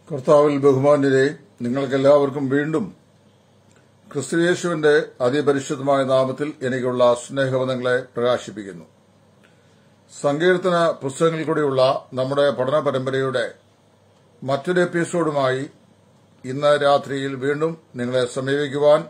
കർത്താവിൽ ബഹുമാന്യരെ നിങ്ങൾക്കെല്ലാവർക്കും വീണ്ടും ക്രിസ്തുയേശുവിന്റെ അതിപരിശുദ്ധമായ നാമത്തിൽ എനിക്കുള്ള സ്നേഹവനങ്ങളെ പ്രകാശിപ്പിക്കുന്നു സങ്കീർത്തന പുസ്തകങ്ങളിൽ കൂടിയുള്ള നമ്മുടെ പഠന പരമ്പരയുടെ മറ്റൊരു എപ്പിസോഡുമായി ഇന്ന് രാത്രിയിൽ വീണ്ടും നിങ്ങളെ സമീപിക്കുവാൻ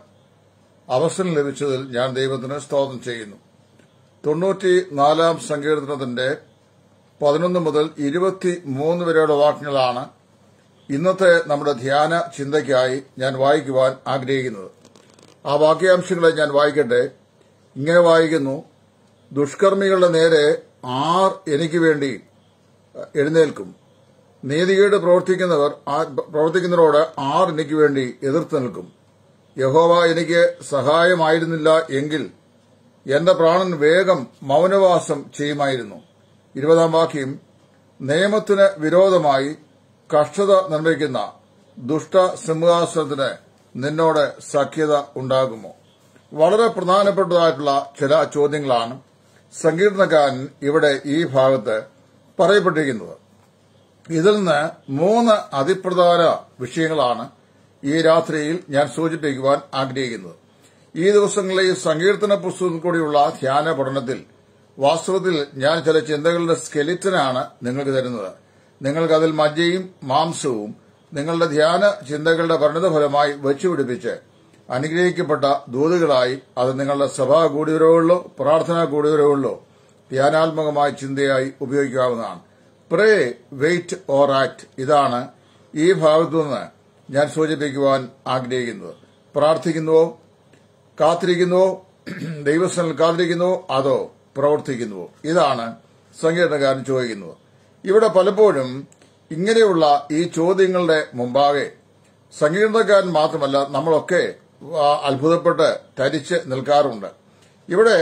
അവസരം ലഭിച്ചതിൽ ഞാൻ ദൈവത്തിന് സ്തോത്രം ചെയ്യുന്നു തൊണ്ണൂറ്റി നാലാം സങ്കീർത്തനത്തിന്റെ പതിനൊന്ന് മുതൽ ഇരുപത്തി മൂന്ന് വരെയുള്ള വാക്യങ്ങളാണ് ഇന്നത്തെ നമ്മുടെ ധ്യാന ചിന്തയ്ക്കായി ഞാൻ വായിക്കുവാൻ ആഗ്രഹിക്കുന്നത് ആ വാക്യാംശങ്ങളെ ഞാൻ വായിക്കട്ടെ ഇങ്ങനെ വായിക്കുന്നു ദുഷ്കർമ്മികളുടെ നേരെ ആർ എനിക്ക് വേണ്ടി എഴുന്നേൽക്കും നീതികേട് പ്രവർത്തിക്കുന്നവർ പ്രവർത്തിക്കുന്നവരോട് ആർ എനിക്ക് വേണ്ടി എതിർത്ത് നിൽക്കും യഹോവ എനിക്ക് സഹായമായിരുന്നില്ല എങ്കിൽ എന്റെ പ്രാണൻ വേഗം മൗനവാസം ചെയ്യുമായിരുന്നു ഇരുപതാം വാക്യം നിയമത്തിന് വിരോധമായി കഷ്ടത നിർമ്മിക്കുന്ന ദുഷ്ട സിംഹാസനത്തിന് നിന്നോട് സഖ്യത ഉണ്ടാകുമോ വളരെ പ്രധാനപ്പെട്ടതായിട്ടുള്ള ചില ചോദ്യങ്ങളാണ് സങ്കീർണക്കാരൻ ഇവിടെ ഈ ഭാഗത്ത് പറയപ്പെട്ടിരിക്കുന്നത് ഇതിൽ നിന്ന് മൂന്ന് അതിപ്രധാന വിഷയങ്ങളാണ് ഈ രാത്രിയിൽ ഞാൻ സൂചിപ്പിക്കുവാൻ ആഗ്രഹിക്കുന്നത് ഈ ദിവസങ്ങളിലെ ഈ സങ്കീർത്തന പുസ്തകത്തിൽ കൂടിയുള്ള ധ്യാന പഠനത്തിൽ വാസ്തവത്തിൽ ഞാൻ ചില ചിന്തകളുടെ സ്കെലിറ്റനാണ് നിങ്ങൾക്ക് തരുന്നത് നിങ്ങൾക്ക് അതിൽ മജ്ജയും മാംസവും നിങ്ങളുടെ ധ്യാന ചിന്തകളുടെ പരിണിതഫലമായി വെച്ചുപിടിപ്പിച്ച് അനുഗ്രഹിക്കപ്പെട്ട ദൂതുകളായി അത് നിങ്ങളുടെ സഭാ കൂടിയവരുകളിലോ പ്രാർത്ഥനാ കൂടിയവരുകളിലോ ധ്യാനാത്മകമായ ചിന്തയായി ഉപയോഗിക്കാവുന്നതാണ് പ്രേ വെയിറ്റ് ഓർ ആക്ട് ഇതാണ് ഈ ഭാഗത്തു നിന്ന് ഞാൻ സൂചിപ്പിക്കുവാൻ ആഗ്രഹിക്കുന്നത് പ്രാർത്ഥിക്കുന്നുവോ കാത്തിരിക്കുന്നുവോ ദൈവസ്ഥനിൽ കാത്തിരിക്കുന്നുവോ അതോ പ്രവർത്തിക്കുന്നുവോ ഇതാണ് സങ്കീർണകാരൻ ചോദിക്കുന്നത് ഇവിടെ പലപ്പോഴും ഇങ്ങനെയുള്ള ഈ ചോദ്യങ്ങളുടെ മുമ്പാകെ സങ്കീർണക്കാരൻ മാത്രമല്ല നമ്മളൊക്കെ അത്ഭുതപ്പെട്ട് തരിച്ച് നിൽക്കാറുണ്ട് ഇവിടെ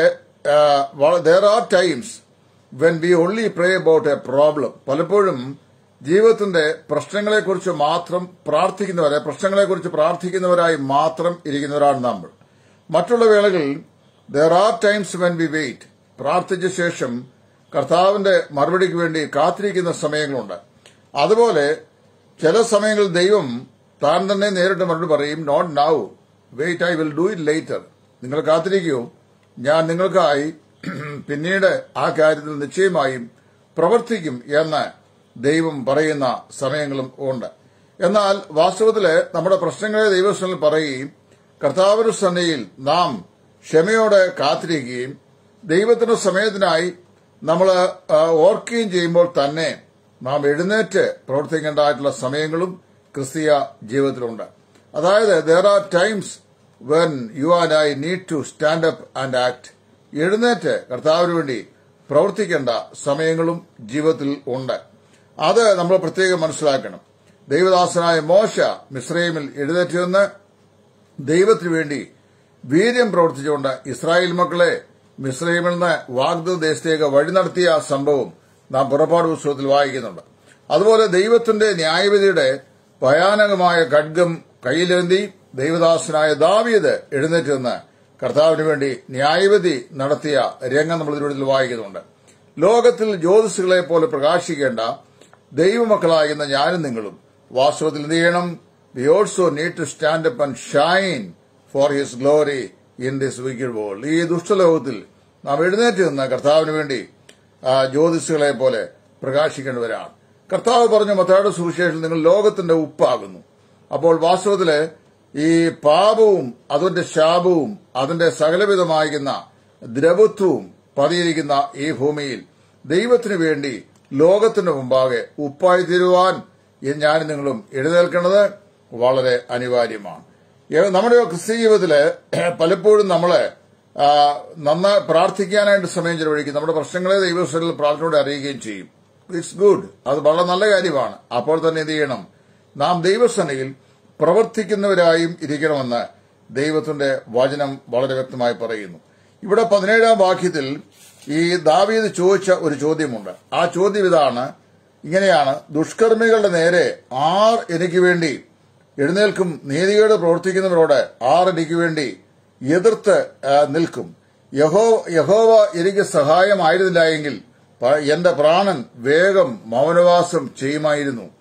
there are times when we only pray about a problem പലപ്പോഴും ജീവിതത്തിന്റെ പ്രശ്നങ്ങളെക്കുറിച്ച് മാത്രം പ്രാർത്ഥിക്കുന്നവരെ പ്രശ്നങ്ങളെക്കുറിച്ച് പ്രാർത്ഥിക്കുന്നവരായി മാത്രം ഇരിക്കുന്നവരാണ് നമ്മൾ മറ്റുള്ള വേളകളിൽ there are times when we wait പ്രാർത്ഥിച്ച ശേഷം കർത്താവിന്റെ മറുപടിക്ക് വേണ്ടി കാത്തിരിക്കുന്ന സമയങ്ങളുണ്ട് അതുപോലെ ചില സമയങ്ങളിൽ ദൈവം താൻ തന്നെ നേരിട്ട് മറുപടി പറയും not now wait I will do it later നിങ്ങൾ കാത്തിരിക്കൂ ഞാൻ നിങ്ങൾക്കായി പിന്നീട് ആ കാര്യത്തിൽ നിശ്ചയമായും പ്രവർത്തിക്കും എന്ന് ദൈവം പറയുന്ന സമയങ്ങളും ഉണ്ട് എന്നാൽ വാസ്തവത്തില് നമ്മുടെ പ്രശ്നങ്ങളെ ദൈവസ്ഥനിൽ പറയുകയും കർത്താവിന്റെ സന്നയിൽ നാം ക്ഷമയോടെ കാത്തിരിക്കുകയും ദൈവത്തിന്റെ സമയത്തിനായി നമ്മൾ ഓർക്കുകയും ചെയ്യുമ്പോൾ തന്നെ നാം എഴുന്നേറ്റ് പ്രവർത്തിക്കേണ്ടതായിട്ടുള്ള സമയങ്ങളും ക്രിസ്തീയ ജീവിതത്തിലുണ്ട് അതായത് there are times when you and I need to stand up and act എഴുന്നേറ്റ് കർത്താവിന് വേണ്ടി പ്രവർത്തിക്കേണ്ട സമയങ്ങളും ജീവിതത്തിൽ ഉണ്ട് അത് നമ്മൾ പ്രത്യേകം മനസ്സിലാക്കണം ദൈവദാസനായ മോശ മിശ്രൈമിൽ എഴുന്നേറ്റ് നിന്ന് ദൈവത്തിനു വേണ്ടി വീര്യം പ്രവർത്തിച്ചുകൊണ്ട് ഇസ്രായേൽ മക്കളെ മിശ്രൈമിൽ നിന്ന് വാഗ്ദ ദേശത്തേക്ക് വഴി നടത്തിയ സംഭവം നാം പുറപ്പാട് പുസ്തകത്തിൽ വായിക്കുന്നുണ്ട് അതുപോലെ ദൈവത്തിന്റെ ന്യായവിധിയുടെ ഭയാനകമായ ഖഡ്ഗം കയ്യിലേന്തി ദൈവദാസനായ ദാവീദ് എഴുന്നേറ്റ് നിന്ന് കർത്താവിന് വേണ്ടി ന്യായവിധി നടത്തിയ രംഗം നമ്മൾ ഇതിനുള്ളിൽ വായിക്കുന്നുണ്ട് ലോകത്തിൽ ജ്യോതിസുകളെ പോലെ പ്രകാശിക്കേണ്ട ദൈവമക്കളാകുന്ന ഞാനും നിങ്ങളും വാസ്തവത്തിൽ എന്ത് ചെയ്യണം we also need to stand up and shine for his glory in this wicked world ഈ ദുഷ്ടലോകത്തിൽ നാം എഴുന്നേറ്റ് നിന്ന് കർത്താവിന് വേണ്ടി ജ്യോതിസുകളെ പോലെ പ്രകാശിക്കേണ്ടവരാണ് കർത്താവ് പറഞ്ഞു മത്തയുടെ സുവിശേഷം നിങ്ങൾ ലോകത്തിന്റെ ഉപ്പാകുന്നു അപ്പോൾ വാസ്തവത്തില് ഈ പാപവും അതിന്റെ ശാപവും അതിന്റെ സകലവിധമായിരിക്കുന്ന ദ്രവത്വവും പതിയിരിക്കുന്ന ഈ ഭൂമിയിൽ ദൈവത്തിനു വേണ്ടി ലോകത്തിന് മുമ്പാകെ ഉപ്പായി തീരുവാൻ ഞാൻ നിങ്ങളും എഴുന്നേൽക്കേണ്ടത് വളരെ അനിവാര്യമാണ് നമ്മുടെ ക്രിസ്ത്യ ജീവിതത്തില് പലപ്പോഴും നമ്മളെ നന്നായി പ്രാർത്ഥിക്കാനായിട്ട് സമയം ചെലവഴിക്കും നമ്മുടെ പ്രശ്നങ്ങളെ ദൈവസ്ഥലിൽ പ്രാർത്ഥനയോടെ അറിയുകയും ചെയ്യും ഇറ്റ്സ് ഗുഡ് അത് വളരെ നല്ല കാര്യമാണ് അപ്പോൾ തന്നെ എന്ത് ചെയ്യണം നാം ദൈവസനയിൽ പ്രവർത്തിക്കുന്നവരായും ഇരിക്കണമെന്ന് ദൈവത്തിന്റെ വചനം വളരെ വ്യക്തമായി പറയുന്നു ഇവിടെ പതിനേഴാം വാക്യത്തിൽ ഈ ദാവീദ് ചോദിച്ച ഒരു ചോദ്യമുണ്ട് ആ ചോദ്യം ഇതാണ് ഇങ്ങനെയാണ് ദുഷ്കർമ്മികളുടെ നേരെ ആർ എനിക്ക് വേണ്ടി എഴുന്നേൽക്കും നീതികേട് പ്രവർത്തിക്കുന്നവരോട് ആർ എനിക്ക് വേണ്ടി എതിർത്ത് നിൽക്കും യഹോ യഹോവ എനിക്ക് സഹായമായിരുന്നില്ല എങ്കിൽ എന്റെ പ്രാണൻ വേഗം മൗനവാസം ചെയ്യുമായിരുന്നു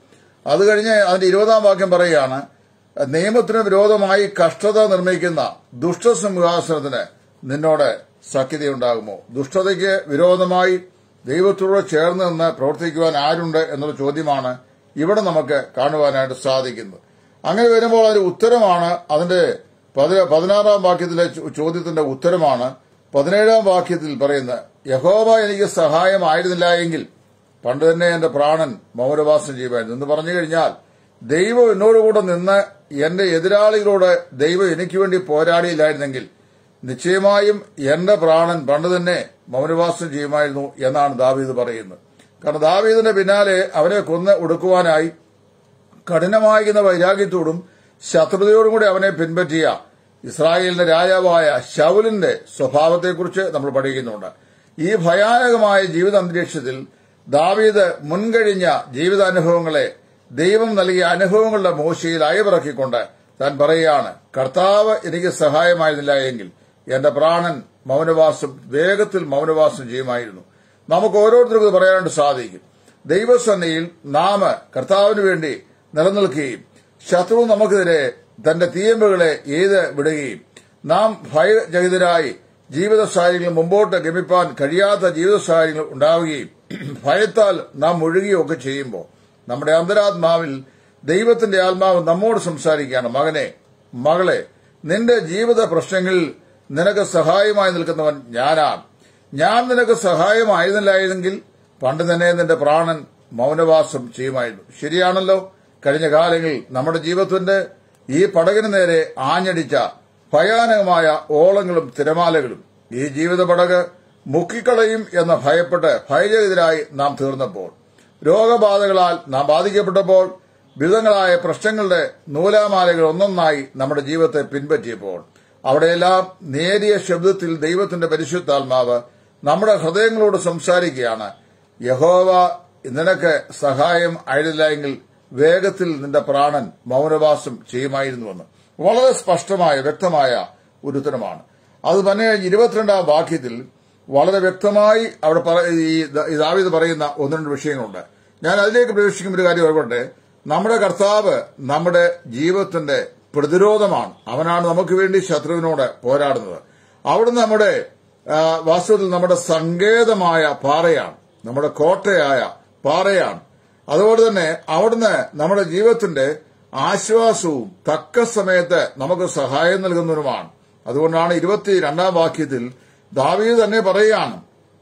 അത് കഴിഞ്ഞ് അതിന്റെ ഇരുപതാം വാക്യം പറയുകയാണ് നിയമത്തിന് വിരോധമായി കഷ്ടത നിർമ്മിക്കുന്ന ദുഷ്ടസിംഹാസനത്തിന് നിന്നോട് സഖ്യതയുണ്ടാകുമോ ദുഷ്ടതയ്ക്ക് വിരോധമായി ദൈവത്തോട് ചേർന്ന് നിന്ന് പ്രവർത്തിക്കുവാൻ ആരുണ്ട് എന്നുള്ള ചോദ്യമാണ് ഇവിടെ നമുക്ക് കാണുവാനായിട്ട് സാധിക്കുന്നത് അങ്ങനെ വരുമ്പോൾ അതിന്റെ ഉത്തരമാണ് അതിന്റെ പതി- പതിനാറാം വാക്യത്തിലെ ചോ- ചോദ്യത്തിന്റെ ഉത്തരമാണ് പതിനേഴാം വാക്യത്തിൽ പറയുന്നത് യഹോവ എനിക്ക് സഹായമായിരുന്നില്ല എങ്കിൽ പണ്ട് തന്നെ എന്റെ പ്രാണൻ മൗനവാസം ചെയ്യുമായിരുന്നു എന്ന് പറഞ്ഞു കഴിഞ്ഞാൽ ദൈവം എന്നോടുകൂടെ നിന്ന് എന്റെ എതിരാളികളോട് ദൈവം എനിക്ക് വേണ്ടി പോരാടിയില്ലായിരുന്നെങ്കിൽ നിശ്ചയമായും എന്റെ പ്രാണൻ പണ്ട് തന്നെ മൗനവാസം ചെയ്യുമായിരുന്നു എന്നാണ് ദാവീദ് പറയുന്നത് കാരണം ദാവീദിന്റെ പിന്നാലെ അവനെ കൊന്ന് ഒടുക്കുവാനായി കഠിനമായിരുന്ന വൈരാഗ്യത്തോടും ശത്രുതയോടും കൂടി അവനെ പിൻപറ്റിയ ഇസ്രായേലിന്റെ രാജാവായ ശൗലിന്റെ സ്വഭാവത്തെക്കുറിച്ച് നമ്മൾ പഠിക്കുന്നുണ്ട് ഈ ഭയാനകമായ ജീവിതാന്തരീക്ഷത്തിൽ ദാവീദ് മുൻകഴിഞ്ഞ ജീവിതാനുഭവങ്ങളെ ദൈവം നൽകിയ അനുഭവങ്ങളുടെ മോശയിൽ അയവിറക്കിക്കൊണ്ട് താൻ പറയുകയാണ് കർത്താവ് എനിക്ക് സഹായമായിരുന്നില്ല എങ്കിൽ എന്റെ പ്രാണൻ മൗനവാസം വേഗത്തിൽ മൗനവാസം ചെയ്യുമായിരുന്നു നമുക്ക് ഓരോരുത്തർക്കും ഇത് പറയാനായിട്ട് സാധിക്കും ദൈവസന്നയിൽ നാം കർത്താവിന് വേണ്ടി നിലനിൽക്കുകയും ശത്രു നമുക്കെതിരെ തന്റെ തീയമ്പുകളെ എയ്ത് വിടുകയും നാം ഭയചകിതരായി ജീവിത സാഹചര്യങ്ങൾ മുമ്പോട്ട് ഗമിപ്പാൻ കഴിയാത്ത ജീവിത സാഹചര്യങ്ങൾ ഉണ്ടാവുകയും ഭയത്താൽ നാം മുഴുകുകയൊക്കെ ചെയ്യുമ്പോൾ നമ്മുടെ അന്തരാത്മാവിൽ ദൈവത്തിന്റെ ആത്മാവ് നമ്മോട് സംസാരിക്കുകയാണ് മകനെ മകളെ നിന്റെ ജീവിത പ്രശ്നങ്ങളിൽ നിനക്ക് സഹായമായി നിൽക്കുന്നവൻ ഞാനാണ് ഞാൻ നിനക്ക് സഹായമായിരുന്നില്ലായിരുന്നെങ്കിൽ പണ്ട് തന്നെ നിന്റെ പ്രാണൻ മൗനവാസം ചെയ്യുമായിരുന്നു ശരിയാണല്ലോ കഴിഞ്ഞ കാലങ്ങളിൽ നമ്മുടെ ജീവിതത്തിന്റെ ഈ പടകിന് നേരെ ആഞ്ഞടിച്ച ഭയാനകമായ ഓളങ്ങളും തിരമാലകളും ഈ ജീവിത പടക് മുക്കിക്കളയും എന്ന ഭയപ്പെട്ട് ഭയചകിതരായി നാം തീർന്നപ്പോൾ രോഗബാധകളാൽ നാം ബാധിക്കപ്പെട്ടപ്പോൾ വിധങ്ങളായ പ്രശ്നങ്ങളുടെ നൂലാമാലകൾ ഒന്നൊന്നായി നമ്മുടെ ജീവിതത്തെ പിൻപറ്റിയപ്പോൾ അവിടെയെല്ലാം നേരിയ ശബ്ദത്തിൽ ദൈവത്തിന്റെ പരിശുദ്ധാത്മാവ് നമ്മുടെ ഹൃദയങ്ങളോട് സംസാരിക്കുകയാണ് യഹോവ നിനക്ക് സഹായം ആയിരുന്നില്ലെങ്കിൽ വേഗത്തിൽ നിന്റെ പ്രാണൻ മൗനവാസം ചെയ്യുമായിരുന്നുവെന്ന് വളരെ സ്പഷ്ടമായ വ്യക്തമായ ഒരു ഉത്തരമാണ് അത് തന്നെ ഇരുപത്തിരണ്ടാം വാക്യത്തിൽ വളരെ വ്യക്തമായി അവിടെ പറ- ഈ ദ- ഈ ദാവീദ് പറയുന്ന ഒന്ന് രണ്ട് വിഷയങ്ങളുണ്ട് ഞാൻ അതിലേക്ക് പ്രവേശിക്കുന്ന ഒരു കാര്യം ഓർക്കട്ടെ നമ്മുടെ കർത്താവ് നമ്മുടെ ജീവിതത്തിന്റെ പ്രതിരോധമാണ് അവനാണ് നമുക്ക് വേണ്ടി ശത്രുവിനോട് പോരാടുന്നത് അവിടുന്ന് നമ്മുടെ ആ, വാസ്തവത്തിൽ നമ്മുടെ സങ്കേതമായ പാറയാണ് നമ്മുടെ കോട്ടയായ പാറയാണ് അതുപോലെ തന്നെ അവിടുന്ന് നമ്മുടെ ജീവിതത്തിന്റെ ആശ്വാസവും തക്ക സമയത്ത് നമുക്ക് സഹായം നൽകുന്നവരുമാണ് അതുകൊണ്ടാണ് ഇരുപത്തിരണ്ടാം വാക്യത്തിൽ ദാവീദ് തന്നെ പറയുകയാണ്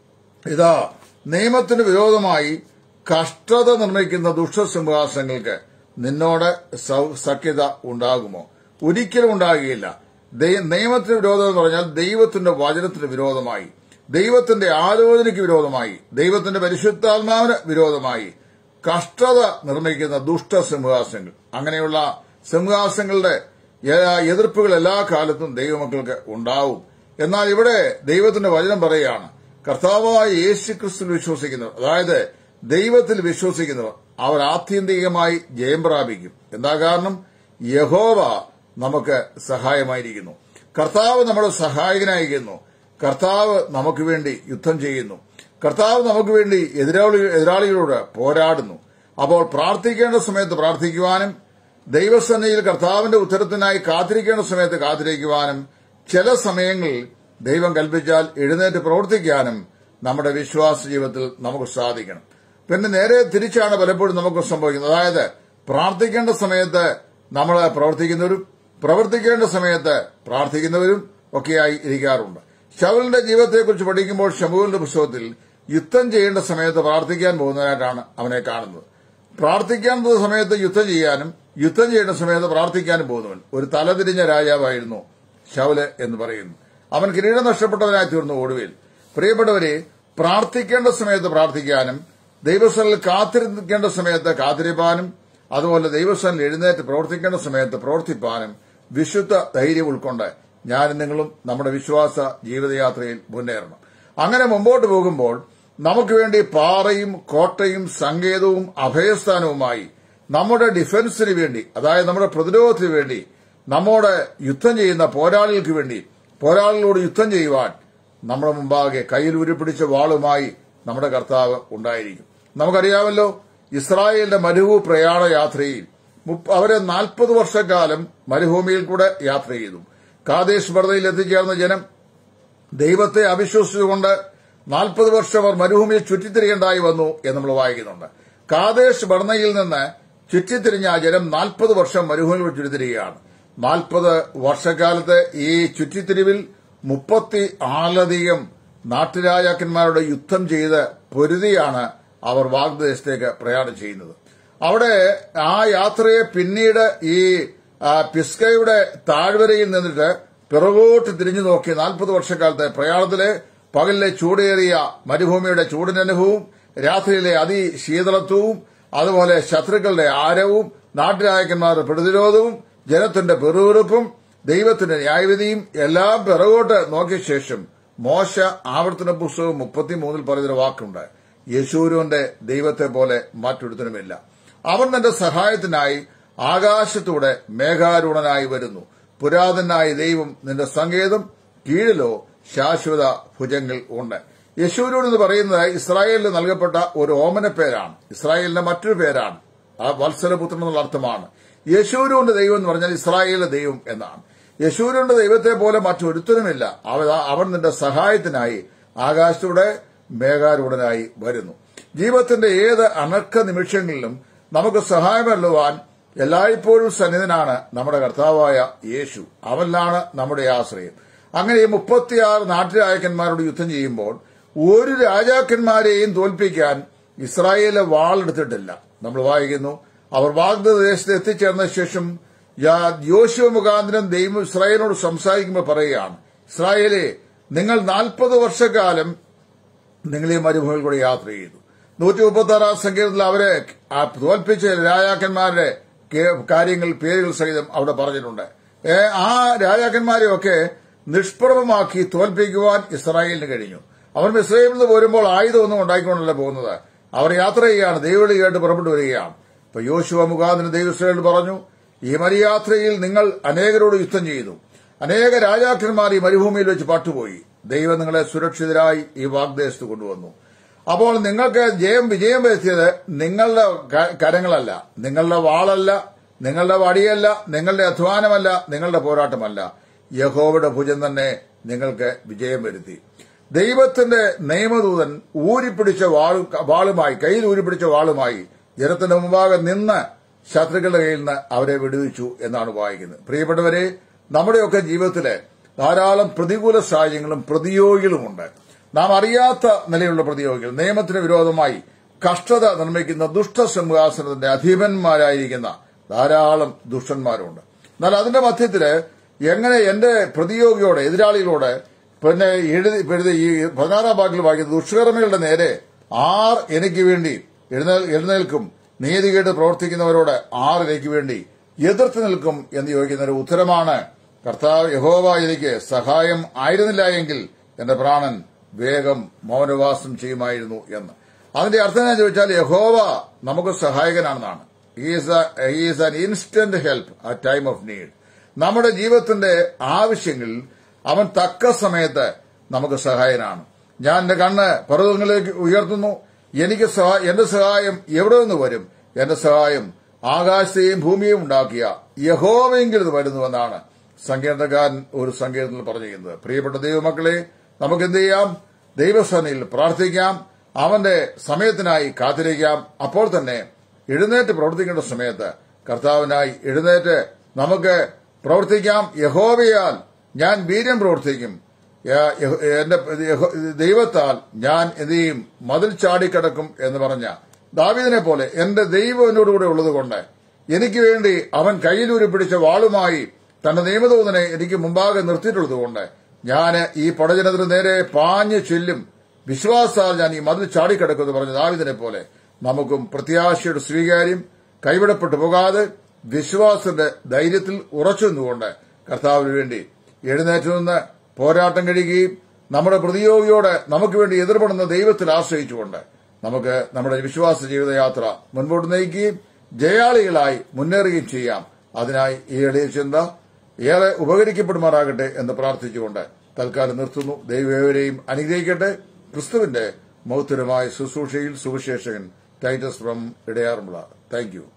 ഇതാ നിയമത്തിന് വിരോധമായി കഷ്ടത നിർമ്മിക്കുന്ന ദുഷ്ടസിംഹാസനങ്ങൾക്ക് നിന്നോട് സൗ- സഖ്യത ഉണ്ടാകുമോ ഒരിക്കലും ഉണ്ടാകുകയില്ല ദൈ- നിയമത്തിന് വിരോധം എന്ന് പറഞ്ഞാൽ ദൈവത്തിന്റെ വചനത്തിന് വിരോധമായി ദൈവത്തിന്റെ ആലോചനയ്ക്ക് വിരോധമായി ദൈവത്തിന്റെ പരിശുദ്ധാത്മാവിന് വിരോധമായി കഷ്ടത നിർമ്മിക്കുന്ന ദുഷ്ടസിംഹാസനങ്ങൾ അങ്ങനെയുള്ള സിംഹാസനങ്ങളുടെ എ- എതിർപ്പുകൾ എല്ലാ കാലത്തും ദൈവമക്കൾക്ക് ഉണ്ടാവും എന്നാൽ ഇവിടെ ദൈവത്തിന്റെ വചനം പറയുകയാണ് കർത്താവായ യേശു ക്രിസ്തു വിശ്വസിക്കുന്നവർ അതായത് ദൈവത്തിൽ വിശ്വസിക്കുന്നവർ അവർ ആത്യന്തികമായി ജയം പ്രാപിക്കും എന്താ കാരണം യഹോവ നമുക്ക് സഹായമായിരിക്കുന്നു കർത്താവ് നമ്മുടെ സഹായകനായിരിക്കുന്നു കർത്താവ് നമുക്ക് വേണ്ടി യുദ്ധം ചെയ്യുന്നു കർത്താവ് നമുക്ക് വേണ്ടി എതിരാളി എതിരാളികളോട് പോരാടുന്നു അപ്പോൾ പ്രാർത്ഥിക്കേണ്ട സമയത്ത് പ്രാർത്ഥിക്കുവാനും ദൈവസന്നയിൽ കർത്താവിന്റെ ഉത്തരത്തിനായി കാത്തിരിക്കേണ്ട സമയത്ത് കാത്തിരിക്കുവാനും ചില സമയങ്ങളിൽ ദൈവം കൽപ്പിച്ചാൽ എഴുന്നേറ്റ് പ്രവർത്തിക്കാനും നമ്മുടെ വിശ്വാസ ജീവിതത്തിൽ നമുക്ക് സാധിക്കണം പിന്നെ നേരെ തിരിച്ചാണ് പലപ്പോഴും നമുക്ക് സംഭവിക്കുന്നത് അതായത് പ്രാർത്ഥിക്കേണ്ട സമയത്ത് നമ്മൾ പ്രവർത്തിക്കുന്നവരും പ്രവർത്തിക്കേണ്ട സമയത്ത് പ്രാർത്ഥിക്കുന്നവരും ഒക്കെയായി ഇരിക്കാറുണ്ട് ശൗലിന്റെ ജീവിതത്തെക്കുറിച്ച് പഠിക്കുമ്പോൾ ഷമുവിന്റെ പുസ്തകത്തിൽ യുദ്ധം ചെയ്യേണ്ട സമയത്ത് പ്രാർത്ഥിക്കാൻ പോകുന്നതിനായിട്ടാണ് അവനെ കാണുന്നത് പ്രാർത്ഥിക്കേണ്ട സമയത്ത് യുദ്ധം ചെയ്യാനും യുദ്ധം ചെയ്യേണ്ട സമയത്ത് പ്രാർത്ഥിക്കാനും പോകുന്നവൻ ഒരു തലതിരിഞ്ഞ രാജാവായിരുന്നു ശൗല് എന്ന് പറയുന്നു അവൻ കിരീടം നഷ്ടപ്പെട്ടവനായി തീർന്നു ഒടുവിൽ പ്രിയപ്പെട്ടവരെ പ്രാർത്ഥിക്കേണ്ട സമയത്ത് പ്രാർത്ഥിക്കാനും ദൈവസ്ഥലിൽ കാത്തിരിക്കേണ്ട സമയത്ത് കാത്തിരിപ്പാനും അതുപോലെ ദൈവസ്ഥലിൽ എഴുന്നേറ്റ് പ്രവർത്തിക്കേണ്ട സമയത്ത് പ്രവർത്തിപ്പാനും വിശുദ്ധ ധൈര്യം ഉൾക്കൊണ്ട് ഞാനും നിങ്ങളും നമ്മുടെ വിശ്വാസ ജീവിതയാത്രയിൽ മുന്നേറണം അങ്ങനെ മുമ്പോട്ട് പോകുമ്പോൾ നമുക്ക് വേണ്ടി പാറയും കോട്ടയും സങ്കേതവും അഭയസ്ഥാനവുമായി നമ്മുടെ ഡിഫൻസിന് വേണ്ടി അതായത് നമ്മുടെ പ്രതിരോധത്തിന് വേണ്ടി നമ്മോട് യുദ്ധം ചെയ്യുന്ന പോരാളികൾക്ക് വേണ്ടി പോരാളികളോട് യുദ്ധം ചെയ്യുവാൻ നമ്മുടെ മുമ്പാകെ കയ്യിൽ ഉരുപ്പിടിച്ച വാളുമായി നമ്മുടെ കർത്താവ് ഉണ്ടായിരിക്കും നമുക്കറിയാമല്ലോ ഇസ്രായേലിന്റെ മരുഭൂ പ്രയാണ യാത്രയിൽ മുപ്പ- അവരെ നാൽപ്പത് വർഷക്കാലം മരുഭൂമിയിൽ കൂടെ യാത്ര ചെയ്തു കാദേശ് ബർദയിൽ എത്തിച്ചേർന്ന ജനം ദൈവത്തെ അവിശ്വസിച്ചുകൊണ്ട് നാൽപ്പത് വർഷം അവർ മരുഭൂമിയിൽ ചുറ്റിത്തിരിയേണ്ടായി വന്നു എന്ന് നമ്മൾ വായിക്കുന്നുണ്ട് കാദേശ് ബർണയിൽ നിന്ന് ചുറ്റിത്തിരിഞ്ഞ ആ ജനം നാൽപ്പത് വർഷം മരുഭൂമിയിൽ ചുറ്റിത്തിരിയുകയാണ് നാൽപ്പത് വർഷക്കാലത്ത് ഈ ചുറ്റിത്തിരിവിൽ മുപ്പത്തി ആലധികം നാട്ടുരാജാക്കന്മാരുടെ യുദ്ധം ചെയ്ത് പൊരുതിയാണ് അവർ വാഗ്ദേശത്തേക്ക് പ്രയാണം ചെയ്യുന്നത് അവിടെ ആ യാത്രയെ പിന്നീട് ഈ ആ, പിസ്കയുടെ താഴ്വരയിൽ നിന്നിട്ട് പിറകോട്ട് തിരിഞ്ഞു നോക്കി നാൽപ്പത് വർഷക്കാലത്തെ പ്രയാണത്തിലെ പകലിലെ ചൂടേറിയ മരുഭൂമിയുടെ ചൂടിന്റെ അനുഭവവും രാത്രിയിലെ അതിശീതളത്വവും അതുപോലെ ശത്രുക്കളുടെ ആരവും നാട്ടുരാജക്കന്മാരുടെ പ്രതിരോധവും ജനത്തിന്റെ പെറുവിറുപ്പും ദൈവത്തിന്റെ ന്യായവിധിയും എല്ലാം പിറകോട്ട് നോക്കിയ ശേഷം മോശ ആവർത്തന പുസ്തകം മുപ്പത്തിമൂന്നിൽ പറയുന്നൊരു വാക്കുണ്ട് യശൂരുവിന്റെ ദൈവത്തെ പോലെ മറ്റൊരുത്തനുമില്ല അവൻ തന്റെ സഹായത്തിനായി ആകാശത്തൂടെ മേഘാരൂഢനായി വരുന്നു പുരാതനായ ദൈവം നിന്റെ സങ്കേതം കീഴിലോ ശാശ്വത ഭുജങ്ങൾ ഉണ്ട് യശൂരൂൻ എന്ന് പറയുന്നത് ഇസ്രായേലിന് നൽകപ്പെട്ട ഒരു ഓമന പേരാണ് ഇസ്രായേലിന്റെ മറ്റൊരു പേരാണ് ആ വത്സലപുത്രൻ എന്നുള്ള അർത്ഥമാണ് യശൂരുവിന്റെ ദൈവം എന്ന് പറഞ്ഞാൽ ഇസ്രായേലിന്റെ ദൈവം എന്നാണ് യശൂരുവിന്റെ ദൈവത്തെ പോലെ മറ്റൊരുത്തനുമില്ല അവ- അവൻ നിന്റെ സഹായത്തിനായി ആകാശത്തൂടെ മേഘാരൂഢനായി വരുന്നു ജീവിതത്തിന്റെ ഏത് അനർക്ക നിമിഷങ്ങളിലും നമുക്ക് സഹായമല്ലുവാൻ എല്ലായ്പ്പോഴും സന്നിധനാണ് നമ്മുടെ കർത്താവായ യേശു അവനിലാണ് നമ്മുടെ ആശ്രയം അങ്ങനെ ഈ മുപ്പത്തിയാറ് നാട്ടുരാജാക്കന്മാരോട് യുദ്ധം ചെയ്യുമ്പോൾ ഒരു രാജാക്കന്മാരെയും തോൽപ്പിക്കാൻ ഇസ്രായേലിലെ വാളെടുത്തിട്ടില്ല നമ്മൾ വായിക്കുന്നു അവർ വാഗ്ദത്ത ദേശത്ത് എത്തിച്ചേർന്ന ശേഷം യാ- യോശുവ മുഖാന്തരം ദൈവം ഇസ്രായേലിനോട് സംസാരിക്കുമ്പോൾ പറയുകയാണ് ഇസ്രായേലെ നിങ്ങൾ നാൽപ്പത് വർഷക്കാലം നിങ്ങൾ ഈ മരുഭൂമിയിൽ കൂടെ യാത്ര ചെയ്തു നൂറ്റി മുപ്പത്തി ആറാം സങ്കീർത്തത്തിൽ അവരെ ആ തോൽപ്പിച്ച രാജാക്കന്മാരുടെ കേ- കാര്യങ്ങൾ പേരുകൾ സഹിതം അവിടെ പറഞ്ഞിട്ടുണ്ട് ഏ, ആ രാജാക്കന്മാരെയൊക്കെ നിഷ്പ്രഭമാക്കി തോൽപ്പിക്കുവാൻ ഇസ്രായേലിന് കഴിഞ്ഞു അവർ മിസ്രൈമിൽ നിന്ന് പോരുമ്പോൾ ആയുധമൊന്നും ഉണ്ടാക്കിക്കൊണ്ടല്ല പോകുന്നത് അവർ യാത്ര ചെയ്യുകയാണ് ദൈവവിളി കേട്ട് പുറപ്പെട്ടു വരികയാണ് ഇപ്പൊ യോശുവ മുഖാന്തരം ദൈവ ഇസ്രായേൽ പറഞ്ഞു ഈ മരിയാത്രയിൽ നിങ്ങൾ അനേകരോട് യുദ്ധം ചെയ്തു അനേക രാജാക്കന്മാർ ഈ മരുഭൂമിയിൽ വെച്ച് പട്ടുപോയി ദൈവം നിങ്ങളെ സുരക്ഷിതരായി ഈ വാഗ്ദേശത്ത് കൊണ്ടുവന്നു അപ്പോൾ നിങ്ങൾക്ക് ജയം വിജയം വരുത്തിയത് നിങ്ങളുടെ ക- കരങ്ങളല്ല നിങ്ങളുടെ വാളല്ല നിങ്ങളുടെ വടിയല്ല നിങ്ങളുടെ അധ്വാനമല്ല നിങ്ങളുടെ പോരാട്ടമല്ല യഹോവയുടെ ഭുജം തന്നെ നിങ്ങൾക്ക് വിജയം വരുത്തി ദൈവത്തിന്റെ നിയമദൂതൻ ഊരിപ്പിടിച്ച വാളു വാളുമായി കയ്യിൽ ഊരിപ്പിടിച്ച വാളുമായി ജനത്തിന്റെ മുമ്പാകെ നിന്ന് ശത്രുക്കളുടെ കയ്യിൽ നിന്ന് അവരെ വിടുവിച്ചു എന്നാണ് വായിക്കുന്നത് പ്രിയപ്പെട്ടവരെ നമ്മുടെയൊക്കെ ജീവിതത്തിലെ ധാരാളം പ്രതികൂല സാഹചര്യങ്ങളും പ്രതിയോഗികളുമുണ്ട് നാം അറിയാത്ത നിലയിലുള്ള പ്രതിയോഗികൾ നിയമത്തിന് വിരോധമായി കഷ്ടത നിർമ്മിക്കുന്ന ദുഷ്ടസിംഹാസനത്തിന്റെ അധീപന്മാരായിരിക്കുന്ന ധാരാളം ദുഷ്ടന്മാരുണ്ട് എന്നാൽ അതിന്റെ മധ്യത്തില് എങ്ങനെ എന്റെ പ്രതിയോഗിയോട് എതിരാളികളോട് പിന്നെ എഴുതി എഴുതി ഈ പതിനാറാം ഭാഗത്തിൽ വായിക്കുന്നത് ദുഷ്കർമ്മികളുടെ നേരെ ആർ എനിക്ക് വേണ്ടി എഴുന്നേൽ- എഴുന്നേൽക്കും നീതികേട്ട് പ്രവർത്തിക്കുന്നവരോട് ആർ എനിക്ക് വേണ്ടി എതിർത്ത് നിൽക്കും എന്ന് ചോദിക്കുന്ന ഒരു ഉത്തരമാണ് കർത്താവ് യഹോവ എനിക്ക് സഹായം ആയിരുന്നില്ല എങ്കിൽ എന്റെ പ്രാണൻ വേഗം മൗനവാസം ചെയ്യുമായിരുന്നു എന്ന് അതിന്റെ അർത്ഥം ഞാൻ ചോദിച്ചാൽ യഹോവ നമുക്ക് സഹായകനാണെന്നാണ് is an instant help a time of need നമ്മുടെ ജീവിതത്തിന്റെ ആവശ്യങ്ങളിൽ അവൻ തക്ക സമയത്ത് നമുക്ക് സഹായനാണ് ഞാൻ എന്റെ കണ്ണ് പർവ്വതങ്ങളിലേക്ക് ഉയർത്തുന്നു എനിക്ക് സഹാ- എന്റെ സഹായം എവിടെ നിന്ന് വരും എന്റെ സഹായം ആകാശത്തെയും ഭൂമിയെയും ഉണ്ടാക്കിയ യഹോവെങ്കിൽ ഇത് വരുന്നുവെന്നാണ് സങ്കീർത്തകാരൻ ഒരു സങ്കീർത്തനത്തിൽ പറഞ്ഞിരിക്കുന്നത് പ്രിയപ്പെട്ട ദൈവമക്കളെ നമുക്ക് എന്ത് ചെയ്യാം ദൈവസേനയിൽ പ്രാർത്ഥിക്കാം അവന്റെ സമയത്തിനായി കാത്തിരിക്കാം അപ്പോൾ തന്നെ എഴുന്നേറ്റ് പ്രവർത്തിക്കേണ്ട സമയത്ത് കർത്താവിനായി എഴുന്നേറ്റ് നമുക്ക് പ്രവർത്തിക്കാം യഹോവയാൽ ഞാൻ വീര്യം പ്രവർത്തിക്കും യ- യഹോ- എന്റെ യഹോ- ദൈവത്താൽ ഞാൻ എന്ത് ചെയ്യും മതിൽ ചാടിക്കിടക്കും എന്ന് പറഞ്ഞ ദാവീദിനെ പോലെ എന്റെ ദൈവം എന്നോടുകൂടെ ഉള്ളതുകൊണ്ട് എനിക്ക് വേണ്ടി അവൻ കയ്യിലൂരി പിടിച്ച വാളുമായി തന്റെ നിയമദൂതനെ എനിക്ക് മുമ്പാകെ നിർത്തിയിട്ടുള്ളതുകൊണ്ട് ഞാൻ ഈ പടജനത്തിന് നേരെ പാഞ്ഞു ചെല്ലും വിശ്വാസാൽ ഞാൻ ഈ മതിൽ ചാടിക്കിടക്കുമെന്ന് പറഞ്ഞ ദാവിദിനെ പോലെ നമുക്കും പ്രത്യാശയുടെ സ്വീകാര്യം കൈവിടപ്പെട്ടു പോകാതെ വിശ്വാസത്തിന്റെ ധൈര്യത്തിൽ ഉറച്ചു നിന്നുകൊണ്ട് കർത്താവിന് വേണ്ടി എഴുന്നേറ്റ് നിന്ന് പോരാട്ടം കഴിയുകയും നമ്മുടെ പ്രതിയോഗിയോട് നമുക്ക് വേണ്ടി എതിർപ്പെടുന്ന ദൈവത്തിൽ ആശ്രയിച്ചുകൊണ്ട് നമുക്ക് നമ്മുടെ വിശ്വാസ ജീവിതയാത്ര മുൻപോട്ട് നയിക്കുകയും ജയാളികളായി മുന്നേറുകയും ചെയ്യാം അതിനായി ഈ എളിയ ചിന്ത ഏറെ ഉപകരിക്കപ്പെടുമാറാകട്ടെ എന്ന് പ്രാർത്ഥിച്ചുകൊണ്ട് തൽക്കാലം നിർത്തുന്നു ദൈവം ഏവരെയും അനുഗ്രഹിക്കട്ടെ ക്രിസ്തുവിന്റെ മൗത്തരമായ ശുശ്രൂഷയിൽ സുവിശേഷകൻ Titus from Idayarumula thank U